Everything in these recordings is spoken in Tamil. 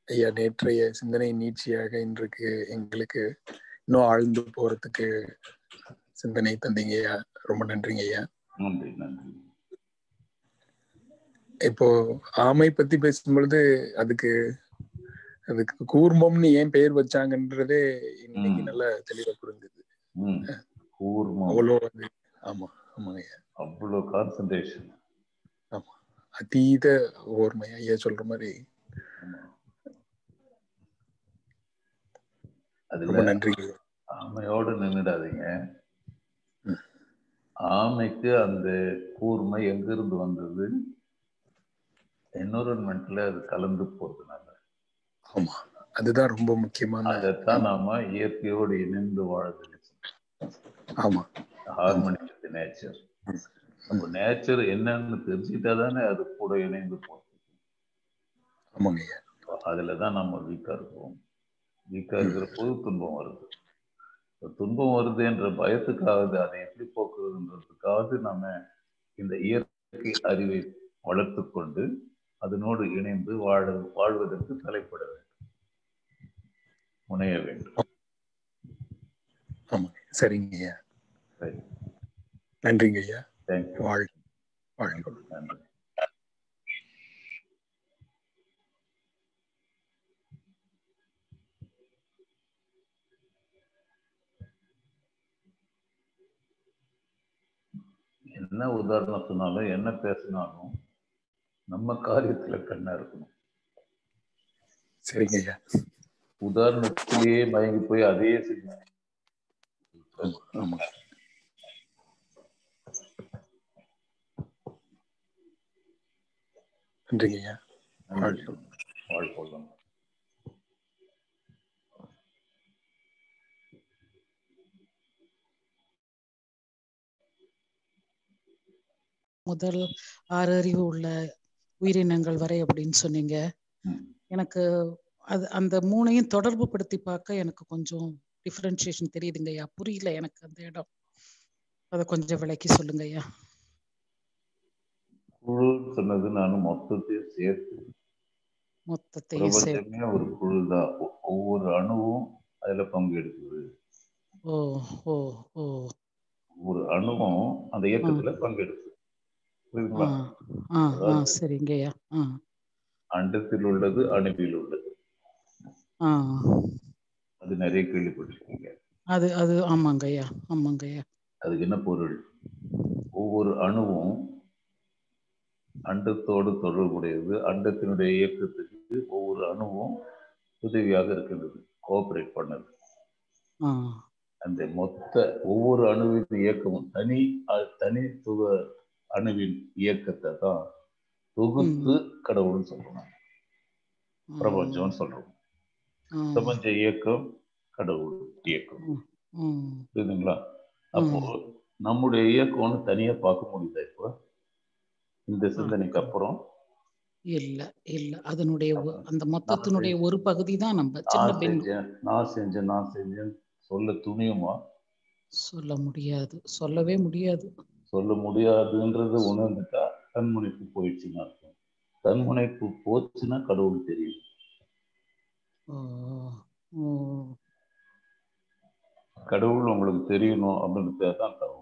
ஐயா நேற்றைய சிந்தனை நீட்சியாக இன்றைக்கு எங்களுக்கு இன்னும் ஆழ்ந்து போறதுக்கு சிந்தனை தந்தீங்க ஐயா ரொம்ப நன்றிங்க ஐயா நன்றி நன்றி இப்போ ஆமை பத்தி பேசும்பொழுது அதுக்கு அதுக்கு கூர்மம்னு ஏன் பெயர் வச்சாங்கன்றதே இன்னைக்கு ம். நல்லா தெளிவா புரிஞ்சுது ம் கூர்மம் அவ்வளோ அது ஆமா ஆமாங்க ஐயா அவ்வளோ கான்சன்ட்ரேஷன் அதீத ஓர்மை ஐயா சொல்ற மாதிரி ரொம்ப அதுல நன்றிங்க ஐயா. ஆமையோடு நின்றுடாதீங்க ம். ஆமைக்கு அந்த கூர்மை எங்கிருந்து வந்தது என்வரன்மெண்ட்ல அது கலந்து போறதுனால ஆமா அதுதான் ரொம்ப முக்கியமான அதைத்தான் நாம இயற்கையோடு இணைந்து வாழுது ஆமா ஹார்மனி வித் நேச்சர் நம்ம நேச்சர் என்னன்னு தெரிஞ்சுக்கிட்டா தானே அது கூட இணைந்து போகும் ஆமாங்க ஐயா அதுல தான் நம்ம வீக்கா இருக்கோம் வீக்கா இருக்கிற போது துன்பம் வருது இப்ப துன்பம் வருதுன்ற பயத்துக்காவது அதை எப்படி போக்குறதுன்றதுக்காவது நாம இந்த இயற்கை அறிவை வளர்த்து கொண்டு அதனோடு இணைந்து வாழ வாழ்வதற்கு தலைப்பட வேண்டும் முனைய வேண்டும் ஆமாங்க சரிங்க ஐயா சரி நன்றிங்க ஐயா தேங்க்யூ வாழ் வாழ்க நன்றி என்ன உதாரணம் சொன்னாலும் என்ன பேசினாலும் நம்ம காரியத்துல கண்ணா இருக்கணும் சரிங்க ஐயா உதாரணத்திலேயே மயங்கி போய் அதையே செய்யணும் ஆமா ஆமா நன்றிங்க ஐயா நன்றி. வாழ்வோம் முதல் ஆறு அறிவு உள்ள உயிரினங்கள் வரை அப்படின்னு சொன்னீங்க ம். எனக்கு அது அந்த மூணையும் தொடர்பு படுத்தி பார்க்க எனக்கு கொஞ்சம் டிஃபரன்ஷியேஷன் தெரியுதுங்க ஐயா புரியல எனக்கு அந்த இடம் அதை கொஞ்சம் விளக்கி சொல்லுங்க ஐயா குழுன்னு சொன்னது நான் மொத்தத்தையும் சேர்த்து மொத்தத்தையும் சே பிரபஞ்சமே ஒரு குழு தான் ஒவ்வொரு அணுவும் அதுல பங்கெடுக்குது ஓ ஓ ஓ ஒவ்வொரு அணுவும் அந்த இயக்கத்துல பங்கெடுக்குது ஆ புரியுதுங்களா ஆ ஆ அதாவது- சரிங்க ஐயா ஆ அண்டத்தில் உள்ளது அணுவில் உள்ளது ஆ அது நிறைய கேள்விப்பட்டிருக்கீங்க அது அது ஆமாங்க ஐயா ஆமாங்க ஐயா அதுக்கு என்ன பொருள் ஒவ்வொரு அணுவும் அண்டத்தோடு தொடர்புடையது அண்டத்தினுடைய இயக்கத்துக்கு ஒவ்வொரு அணுவும் உதவியாக இருக்கின்றது கோஆபரேட் பண்ணுது ஆ அந்த மொத்த ஒவ்வொரு அணுவின் இயக்கமும் தனி அ- தனித்துவ அணுவின் இயக்கத்தை தான் தொகுத்து கடவுள்னு சொல்றோம் ஆ. பிரபஞ்சம்னு சொல்றோம் ஆ. பிரபஞ்ச இயக்கம் கடவுள் இயக்கம் ம் புரியுதுங்களா அப்போ நம்முடைய இயக்கம்னு தனியா பார்க்க முடியுதா இப்போ இந்த சிந்தனைக்கு அப்புறம் இல்ல இல்ல அதனுடைய ஒ- அந்த மொத்தத்தினுடைய ஒரு பகுதி தான் நம்ம சின்ன நான் பின் செஞ்சேன் நான் செஞ்சேன் நான் செஞ்சேன் சொல்ல துணியுமா சொல்ல முடியாது சொல்லவே முடியாது சொல்ல முடியாதுன்றது உணர்ந்துட்டா தன்முனைப்பு போயிடுச்சுன்னு அர்த்தம் தன்முனைப்பு போச்சுன்னா கடவுள் தெரியும் ஓ ஓ கடவுள் உங்களுக்கு தெரியணும் அப்படின்றது தான் தரும்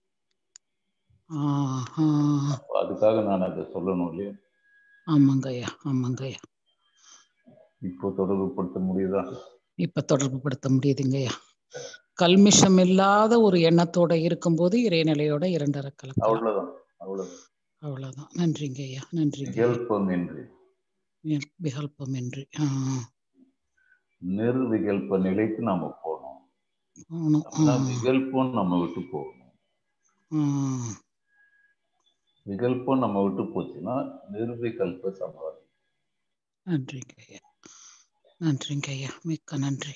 ஆ ஆ அப்ப அதுக்காக நான் அதை சொல்லணும் இல்லையா ஆமாங்கய்யா ஆமாங்கய்யா இப்போ தொடர்புபடுத்த முடியுதா இப்ப தொடர்பு படுத்த முடியுதுங்கய்யா கல்மிஷம் இல்லாத ஒரு எண்ணத்தோட இருக்கும்போது இறைநிலையோட இரண்டரை கலக்கலாம் அவ்வளவுதான் அவ்வளவுதான் அவ்வளவுதான் நன்றிங்க ஐயா நன்றிங்க விகல்பம் என்று விகல்பம் என்று ஆ நிர்விகல்ப நிலைக்கு நாம போகணும் ஆணும். ஆ, அப்படின்னா விகல்பம் நம்ம விட்டு போகணும் ஆ. விகல்பம் நம்ம விட்டு போச்சுன்னா நிர்விகல்ப சமாதி நன்றிங்க ஐயா நன்றிங்க ஐயா மிக்க நன்றி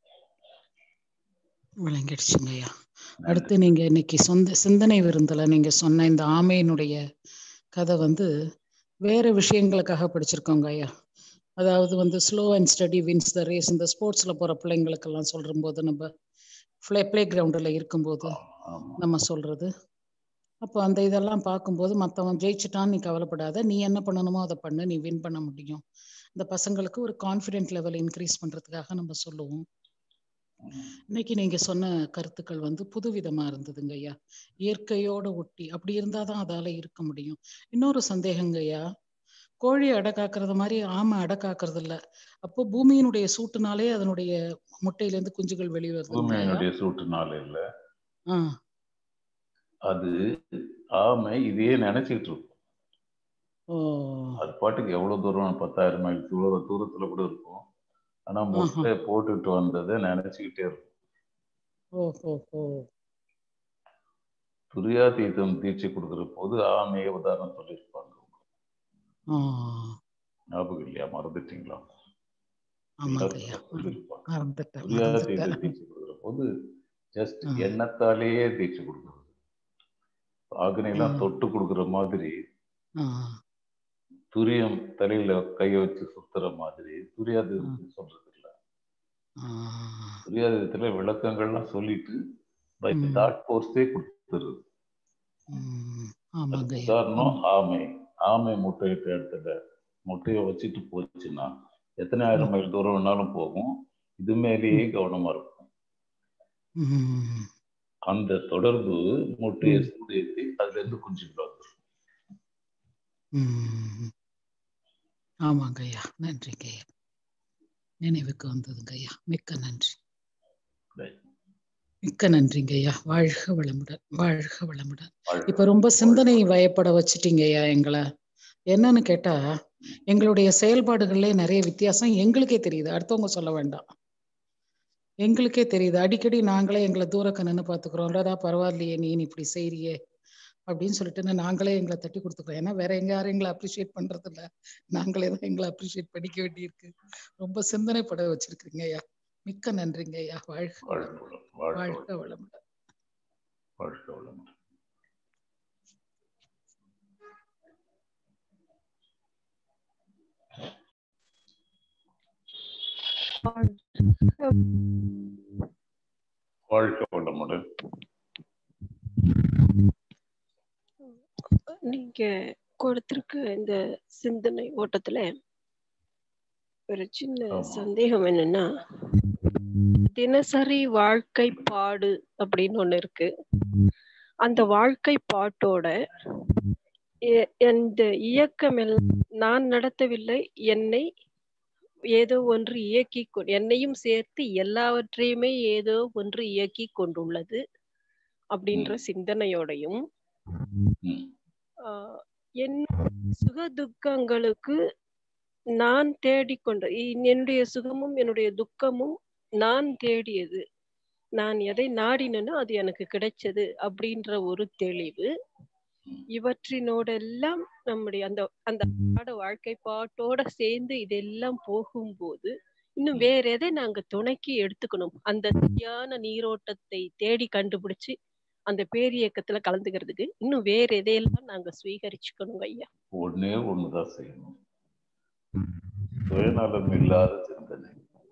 விளங்கிடுச்சுங்க ஐயா அடுத்து நீங்க இன்னைக்கு சொந்த சிந்தனை விருந்துல நீங்க சொன்ன இந்த ஆமையினுடைய கதை வந்து வேற விஷயங்களுக்காக படிச்சிருக்கோங்க ஐயா அதாவது வந்து slow and steady wins the race இந்த ஸ்போர்ட்ஸ்ல போற பிள்ளைங்களுக்கெல்லாம் சொல்ற போது நம்ம ப்ளே பிளே கிரவுண்டில் இருக்கும்போது ஆமா நம்ம சொல்றது அப்போ அந்த இதெல்லாம் பார்க்கும்போது மற்றவன் ஜெயிச்சிட்டான்னு நீ கவலைப்படாத நீ என்ன பண்ணணுமோ அதை பண்ணு நீ வின் பண்ண முடியும் இந்த பசங்களுக்கு ஒரு கான்ஃபிடென்ட் லெவல் இன்க்ரீஸ் பண்றதுக்காக நம்ம சொல்லுவோம் இன்னைக்கு நீங்க சொன்ன கருத்துக்கள் வந்து புதுவிதமா இருந்ததுங்க ஐயா இயற்கையோட ஒட்டி அப்படி இருந்தாதான் அதால இருக்க முடியும் இன்னொரு சந்தேகங்க ஐயா கோழி அடை காக்கிறது மாதிரி ஆமை அடை காக்கிறது இல்ல அப்போ பூமியினுடைய சூட்டுனாலே அதனுடைய முட்டையில இருந்து குஞ்சுகள் வெளிவருது பூமியினுடைய சூட்டுனால இல்ல ஆஹ் அது ஆமை இதையே நினைச்சிட்டு இருக்கும் ஓ அது பாட்டுக்கு எவ்வளவு தூரம் பத்தாயிரம் மைல் தூர தூரத்துல கூட இருக்கும் ஆனா முட்டை போட்டுட்டு வந்ததை நினைச்சுக்கிட்டே இருக்கும் ஓ ஓ ஓ துரியாதீதம் தீட்சை கொடுக்குற போது ஆமையை உதாரணம் சொல்லியிருப்பாங்க ஆஹ் ஞாபகம் இல்லையா மறந்துட்டீங்களா ஆமாங்க ஐயா சொல்லியிருப்பாங்க மறந்துட்டேன் துரியாதீத மறந்துட்டேன் தீட்சை கொடுக்குற போது ஜஸ்ட் ஆ. எண்ணத்தாலேயே தீட்சை கொடுக்குறது ஆக்னையெல்லாம் ஆ. தொட்டு கொடுக்குற மாதிரி ஆஹ் துரியம் தலையில கைய வச்சு சுத்துற மாதிரி துரியாதீதத்துக்கு சொல்றது இல்ல ஆஹ் துரியாதீதத்துல விளக்கங்கள்லாம் சொல்லிட்டு பை ம். தாட் போர்ஸே கொடுத்துருது உம் ஆமாங்க அதுக்கு ஐயா உதாரணம் ஆமை ஆமை முட்டையிட்ட இடத்துல முட்டையை வச்சுட்டு போச்சுன்னா எத்தனை ஆயிரம் மைல் தூரம் வேணாலும் போகும் இது மேலேயே கவனமா இருக்கும் உம் அந்த தொடர்பு முட்டையை ம். சூடேற்றி அதுல இருந்து குஞ்சுகள் வந்துடும் உம் ஆமாங்க ஐயா நன்றிங்க ஐயா நினைவுக்கு வந்ததுங்க ஐயா மிக்க நன்றி Right. மிக்க நன்றிங்க ஐயா வாழ்க வளமுடன் வாழ்க வளமுடன் வாழ்க இப்ப ரொம்ப சிந்தனை வயப்பட வச்சுட்டீங்க ஐயா எங்களை என்னன்னு கேட்டா எங்களுடைய செயல்பாடுகள்ல நிறைய வித்தியாசம் எங்களுக்கே தெரியுது அடுத்தவங்க சொல்ல வேண்டாம் எங்களுக்கே தெரியுது அடிக்கடி நாங்களே எங்களை தூரக்க நின்று பாத்துக்கிறோம் இல்லடா பரவாயில்லையே நீ இப்படி செய்றியே அப்படின்னு சொல்லிட்டு நாங்களே எங்களை தட்டி கொடுத்துக்கிறோம் ஏன்னா வேற எங்க யாரும் எங்களை அப்ரிஷியேட் பண்றது இல்ல நாங்களே தான் எங்களை அப்ரிஷியேட் பண்ணிக்க வேண்டியிருக்கு ரொம்ப சிந்தனைப்பட வச்சிருக்கீங்க ஐயா மிக்க நன்றிங்க ஐயா வாழ்க வாழ்க வளமுடன். வளம், வாழ்க வாழ்க வளம், வளமுடன் வாழ்க வளம். வாழ்க வளமுடன் நீங்க கொடுத்திருக்க இந்த சிந்தனை ஓட்டத்துல ஒரு சின்ன ஆமா. சந்தேகம் என்னன்னா தினசரி வாழ்க்கை பாடு அப்படின்னு ஒண்ணு இருக்கு அந்த வாழ்க்கை பாட்டோட எ- இந்த இயக்கம் எல்லாம் நான் நடத்தவில்லை என்னை ஏதோ ஒன்று இயக்கி கொ- என்னையும் சேர்த்து எல்லாவற்றையுமே ஏதோ ஒன்று இயக்கி கொண்டுள்ளது அப்படின்ற சிந்தனையோடையும் ம். ஆஹ் என் சுக துக்கங்களுக்கு நான் தேடிக்கொண்ட இ- என்னுடைய சுகமும் என்னுடைய துக்கமும் நான் தேடியது நான் எதை நாடினேனோ அது எனக்கு கிடைச்சது அப்படின்ற ஒரு தெளிவு இவற்றினோடெல்லாம் நம்முடைய அந்த அந்த பாட வாழ்க்கை பாட்டோட சேர்ந்து இதெல்லாம் போகும்போது இன்னும் வேற எதை நாங்க துணைக்கு எடுத்துக்கணும் அந்த சரியான நீரோட்டத்தை தேடி கண்டுபிடிச்சு அந்த பேரியக்கத்துல கலந்துக்கிறதுக்கு இன்னும் வேற எதையெல்லாம் நாங்க ஸ்வீகரிச்சுக்கணும் ஐயா ஒண்ணே ஒண்ணுதான் செய்யணும் சுயநலம் இல்லாத சிந்தனை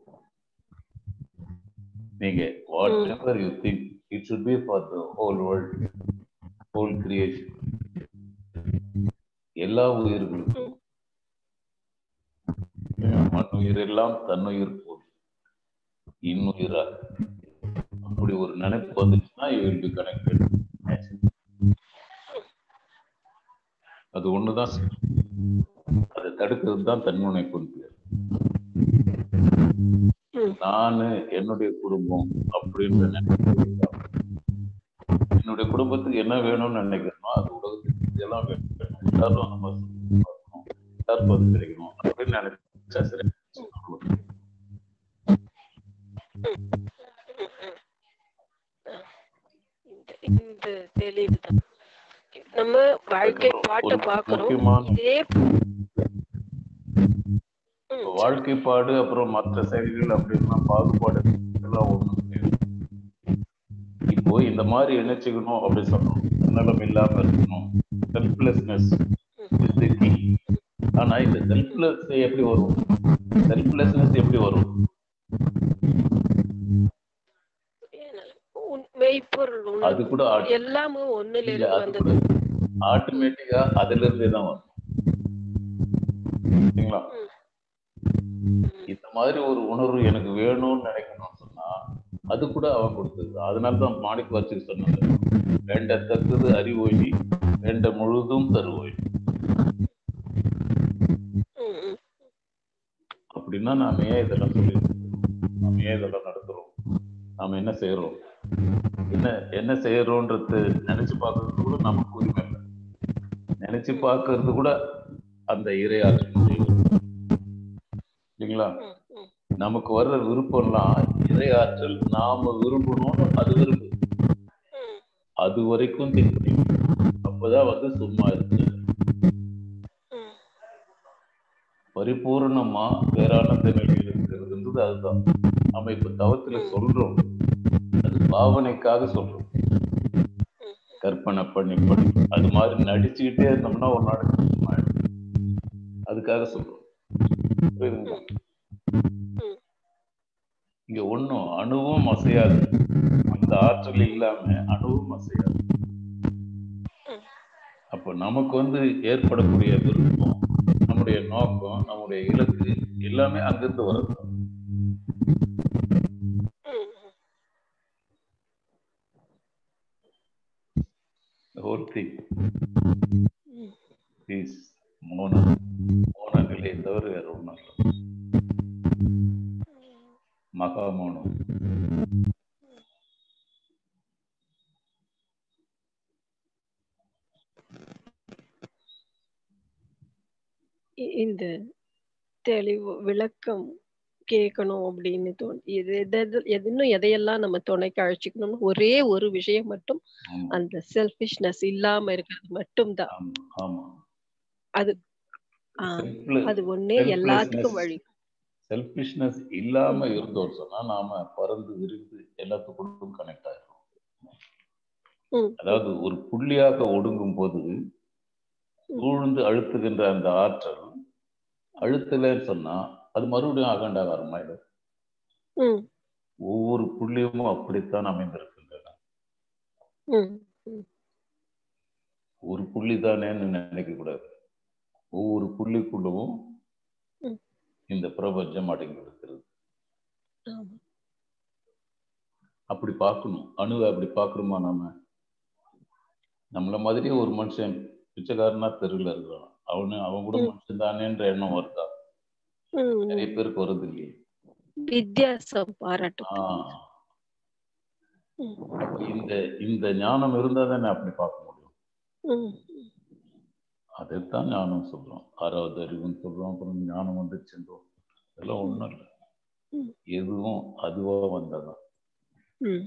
நீங்க whatever you think it should be for the whole world whole creation எல்லா உயிர்களுக்கும் மண்ணுயிர் எல்லாம் தன்னுயிர் போல் இன்னுயிரா அப்படி ஒரு நினைப்பு வந்துச்சுன்னா யூ வில் பி கனெக்டட் அது ஒண்ணுதான் செய்யணும். அதை தடுக்கிறது தான் தன்முனைப்புன்னு பேர் ம். நானு என்னுடைய குடும்பம் அப்படின்ற நினைப்பு இல்லாம, என்னுடைய குடும்பத்துக்கு என்ன வேணும்னு நினைக்கிறனோ அது உலகத்துக்கு இதெல்லாம் வேணும் எல்லாரும் நம்ம பார்க்கணும், எல்லாருக்கும் அது கிடைக்கணும் அப்படின்னு நினைச்சா சரி அவ்வளவுதான். இந்த இந்த தெளிவுதான் நம்ம வாழ்க்கை ஒரு பாட்டை பார்க்கிறோம் முக்கியமான- இதே ம், இப்ப வாழ்க்கைப்பாடு அப்புறம் மற்ற செயல்கள் அப்படின்னா பாகுபாடு எல்லாம் ஒண்ணு கிடையாது. இப்போ இந்த மாதிரி இணைச்சுக்கணும் அப்படி சொல்லணும் தன்னலம் இல்லாம இருக்கணும் செல்ஃப்லெஸ்னஸ் ஆனா இந்த செல்ஃப்லெஸ் எப்படி வரும் செல்ஃப்லெஸ்னஸ் எப்படி வரும் ஏனல் உன்- மெய்ப்பொருள் அது உணர்வு கூட எல்லாமே ஒண்ணுல இல்ல, இருந்து அது வந்தது கூட ஆட்டோமேட்டிக்கா அதுல இருந்தே தான் வரும் சரிங்களா ம். இந்த மாதிரி ஒரு உணர்வு எனக்கு வேணும்னு நினைக்கணும்னு சொன்னா அது கூட அவன் கொடுத்தது அதனாலதான் மாணிக்க வாசகர் சொன்னாங்க வேண்டத்தக்கது அறிவோய் நீ வேண்ட முழுதும் தருவோய் ம், ம். அப்படின்னா நாம ஏன் இதெல்லாம் சொல்லி நாம ஏன் இதெல்லாம் நடத்துறோம் நாம என்ன செய்யறோம் என்ன என்ன செய்யறோன்றது நினைச்சு பார்க்கறது கூட நமக்கு உரிமை இல்லை நினைச்சு பார்க்கறது கூட அந்த இறையாற்றல் இல்லைங்களா ம், ம். நமக்கு வர்ற விருப்பம்லாம் இறையாற்றல் நாம விரும்பணும்னு அது விரும்பு ம், அது வரைக்கும் திருப்பி அப்பதான் வந்து சும்மா இருக்கு ம். பரிபூர்ணமா பேரானந்த நிலையில் இருக்கிறதுன்றது அதுதான் நம்ம இப்ப தவத்துல சொல்றோம் அது பாவனைக்காக சொல்றோம் கற்பனை பண்ணி பண்ணி அது மாதிரி நடிச்சுக்கிட்டே இருந்தோம்னா ஒரு நாடு சும்மா ஆயிடும். அதுக்காக சொல்றோம் புரியுதுங்களா ம். இங்க ஒண்ணும் அணுவும் அசையாது அந்த ஆற்றல் இல்லாம அணுவும் அசையாது ம். அப்ப நமக்கு வந்து ஏற்படக்கூடிய விருப்பம் நம்முடைய நோக்கம் நம்முடைய இலக்கு எல்லாமே அங்கிருந்து வருது ம், ஹோல் திங் ம். பீஸ் மௌனம் மௌன நிலையை தவிர வேற ஒண்ணும் இல்லை மகா மௌனம் இ- இந்த தெளிவு விளக்கம் கேட்கணும் அப்படின்னு தோணு இது எது எது- எது- இன்னும் எதையெல்லாம் நம்ம துணைக்கு அழைச்சிக்கணும்னு ஒரே ஒரு விஷயம் மட்டும் ஆமா அந்த செல்ஃபிஷ்னஸ் இல்லாம இருக்கிறது மட்டும்தான் ஆமா ஆமா அது ஆ, அது ஒண்ணே எல்லாத்துக்கும் வழி செல்ஃபிஷ்னஸ் இல்லாம இருந்தோம் சொன்னா நாம பறந்து விரிந்து எல்லாத்துக்கும் கனெக்ட் ஆயிடும் ம், அதாவது ஒரு புள்ளியாக ஒடுங்கும் போது சூழ்ந்து அழுத்துகின்ற அந்த ஆற்றல் அழுத்தலைன்னு சொன்னா அது மறுபடியும் அகண்டாக ஆரம்பிடும் ம், ஒவ்வொரு புள்ளியும் அப்படித்தான் அமைந்திருக்கின்றன ம், ஒரு புள்ளி தானேன்னு நினைக்க கூடாது ஒவ்வொரு புள்ளிக்குள்ளவும் ம். இந்த பிரபஞ்சம் அடங்கி இருக்கிறது ஆமா. அப்படி பார்க்கணும் அணுவை அப்படி பார்க்கணுமா நாம நம்மள மாதிரியே ஒரு மனுஷன் பிச்சைக்காரனா தெருவில் இருக்கிறான் அவனு அவன் கூட ம். மனுஷன் தானேன்ற எண்ணம் வருதா ம், நிறைய பேருக்கு வருது இல்லையே வித்தியாசம் பாராட்டும் ஆஹ் ம், அப்ப இந்த இந்த ஞானம் இருந்தா தானே அப்படி பார்க்க முடியும் ம், அதைத்தான் ஞானம் சொல்றோம் ஆறாவது அறிவுன்னு சொல்றோம் அப்புறம் ஞானம் வந்துச்சுன்றோம் இதெல்லாம் ஒண்ணும் இல்லை ம். எதுவும் அதுவா வந்ததான் ம்,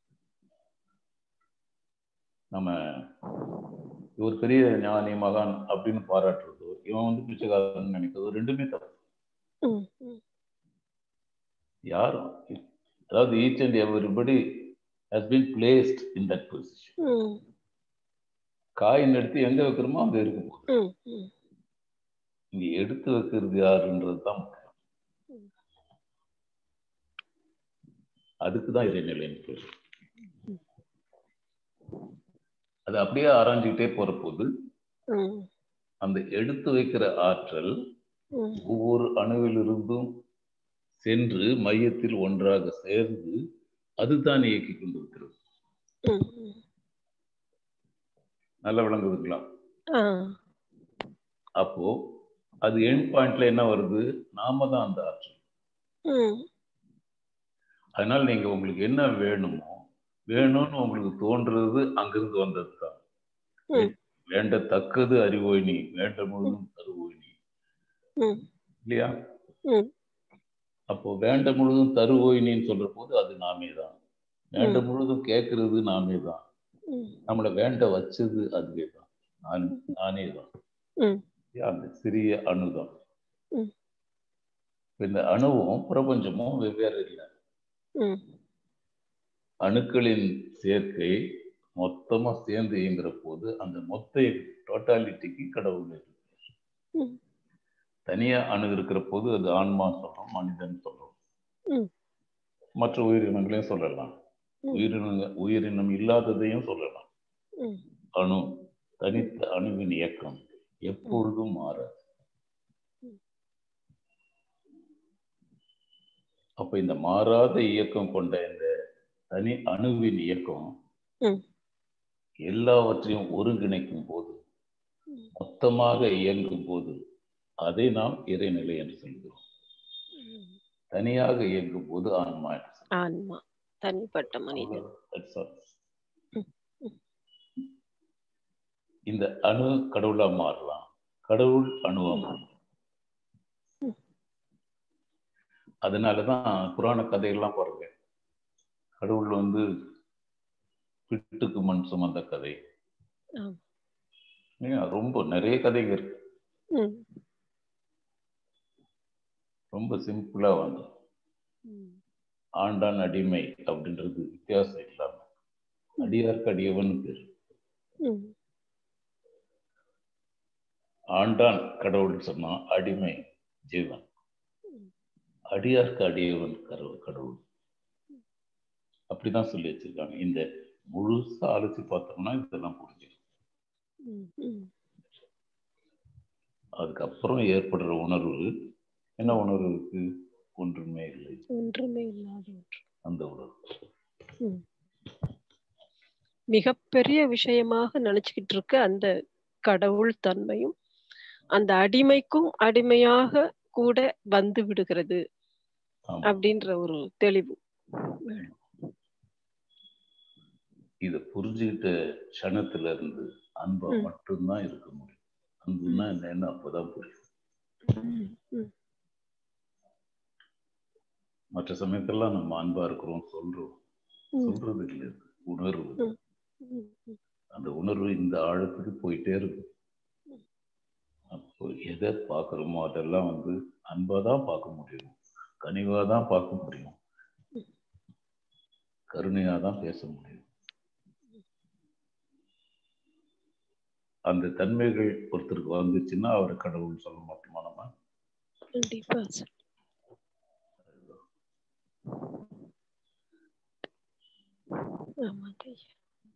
நம்ம ஒரு பெரிய ஞானி மகான் அப்படின்னு பாராட்டுறதோ இவன் வந்து பிச்சைக்காரன் நினைக்கிறதோ ரெண்டுமே தப்பு ம், ம், யாரும் அதாவது each and everybody has been placed in that position ம், காயின் எடுத்து எங்க வைக்கிறோமோ அங்க இருக்க போகுது ம், ம். இங்க எடுத்து வைக்கிறது யாருன்றது தான் முக்கியம் அதுக்கு தான் இறைநிலைன்னு பேர் அது அப்படியே ஆராய்ஞ்சுக்கிட்டே போற போது ம், அந்த எடுத்து வைக்கிற ஆற்றல் ம், ஒவ்வொரு அணுவிலிருந்தும் சென்று மையத்தில் ஒன்றாக சேர்ந்து அதுதான் இயக்கி கொண்டிருக்கிறது ம், ம். நல்லா விளங்குதுங்களா ஆ, அப்போ அது எண்ட் பாயிண்ட்ல என்ன வருது நாம தான் அந்த ஆற்றல் ம், அதனால நீங்க உங்களுக்கு என்ன வேணுமோ வேணும்னு உங்களுக்கு தோன்றது அங்கிருந்து வந்தது தான் ம். வேண்டத்தக்கது அறிவோய் நீ வேண்ட முழுதும் தருவோய் நீ ம், இல்லையா ம். அப்போ வேண்ட முழுதும் தருவோய் நீன்னு சொல்ற போது அது நாமே தான் வேண்ட முழுதும் கேட்கறது நாமே தான் ம், நம்மளை வேண்ட வச்சது அதுவே தான் நான் நானே தான் ம். அந்த சிறிய அணுதான் ம். இந்த அணுவும் பிரபஞ்சமும் வெவ்வேறு இல்லை ம், அணுக்களின் சேர்க்கை மொத்தமா சேர்ந்து இயங்குற போது அந்த மொத்த டோட்டாலிட்டிக்கு கடவுள் இருக்கு ம். தனியா அணு இருக்கிற போது அது ஆன்மா சொல்றோம் மனிதன் சொல்றோம் ம். மற்ற உயிரினங்களையும் சொல்லலாம் ம். உயிரினங்க உயிரினம் இல்லாததையும் சொல்லலாம் ம். அணு தனித்த அணுவின் இயக்கம் எப்பொழுதும் மாறாது அப்ப இந்த மாறாத இயக்கம் கொண்ட இந்த தனி அணுவின் இயக்கம் ம். எல்லாவற்றையும் ஒருங்கிணைக்கும் போது ம். மொத்தமாக இயங்கும் போது அதை நாம் இறைநிலை என்று சொல்கிறோம் ம். தனியாக இயங்கும் போது ஆன்மா என்று சொல்கிறோம். ஆன்மா தனிப்பட்ட மனிதன் That's all. ம். ம். இந்த அணு கடவுளா மாறலாம் கடவுள் அணுவா மாறலாம் ம். அதனாலதான் புராண கதைகள்லாம் பாருங்க கடவுள் வந்து பிட்டுக்கு மண் சுமந்த கதை ஆமா. ஏன் ரொம்ப நிறைய கதைகள் இருக்கு ம். ரொம்ப சிம்பிளா வந்து ம். ஆண்டான் அடிமை அப்படின்றது வித்தியாசம் இல்லாம அடியார்க்கு அடியவன் பேர் ம். ஆண்டான் கடவுள் சொன்னா அடிமை ஜீவன் ம். அடியார்க்கு அடியவன் கடவுள் கடவுள் அப்படிதான் சொல்லி வச்சிருக்காங்க இந்த முழுசா அலசி பார்த்தோம்னா இதெல்லாம் புரிஞ்சிடும் ம். ம். அதுக்கப்புறம் ஏற்படுற உணர்வு என்ன உணர்வு இருக்கு ஒன்றுமே இல்லை ஒன்றுமே இல்லாத ஒன்று அந்த உணர்வு மிகப்பெரிய விஷயமாக நினைச்சுக்கிட்டு இருக்க அந்த கடவுள் தன்மையும் அந்த அடிமைக்கும் அடிமையாக கூட வந்து விடுகிறது ஆமா. அப்படின்ற ஒரு தெளிவு இதை புரிஞ்சுக்கிட்ட க்ஷணத்துல இருந்து அன்பா ம். மட்டும்தான் இருக்க முடியும் அன்புன்னா என்னன்னு அப்பதான் புரியும் ம், ம், மற்ற சமயத்தெல்லாம் நம்ம அன்பா இருக்கிறோம் சொல்றோம் ம், சொல்றது இல்லை உணர்வு ம். ம், ம். அந்த உணர்வு இந்த ஆழத்துக்கு போயிட்டே இருக்கு அப்போ எதை பார்க்குறோமோ அதெல்லாம் வந்து அன்பா தான் பார்க்க முடியும் கனிவா தான் பார்க்க முடியும் கருணையா தான் பேச முடியும் அந்த தன்மைகள் ஒருத்தருக்கு வந்துச்சுன்னா அவர் கடவுள் சொல்ல மாட்டோமா நம்ம கண்டிப்பா சார் ஆமாங்க ஐயா.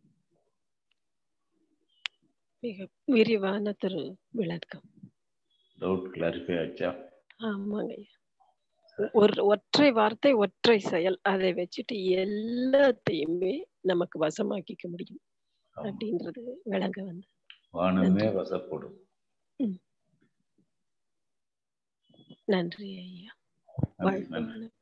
மிக விரிவான திரு விளக்கம் டவுட் கிளாரிஃபை ஆச்சா ஆமாங்க ஐயா. ஒரு ஒற்றை வார்த்தை ஒற்றை செயல் அதை வச்சுட்டு எல்லாத்தையுமே நமக்கு வசமாக்கிக்க முடியும் ஆமா. அப்படின்றது விளங்க வந்து வானமே வசப்படும் நன்றி ஐயா நன்றி, வாழ்க நன்றி வளமுடன்.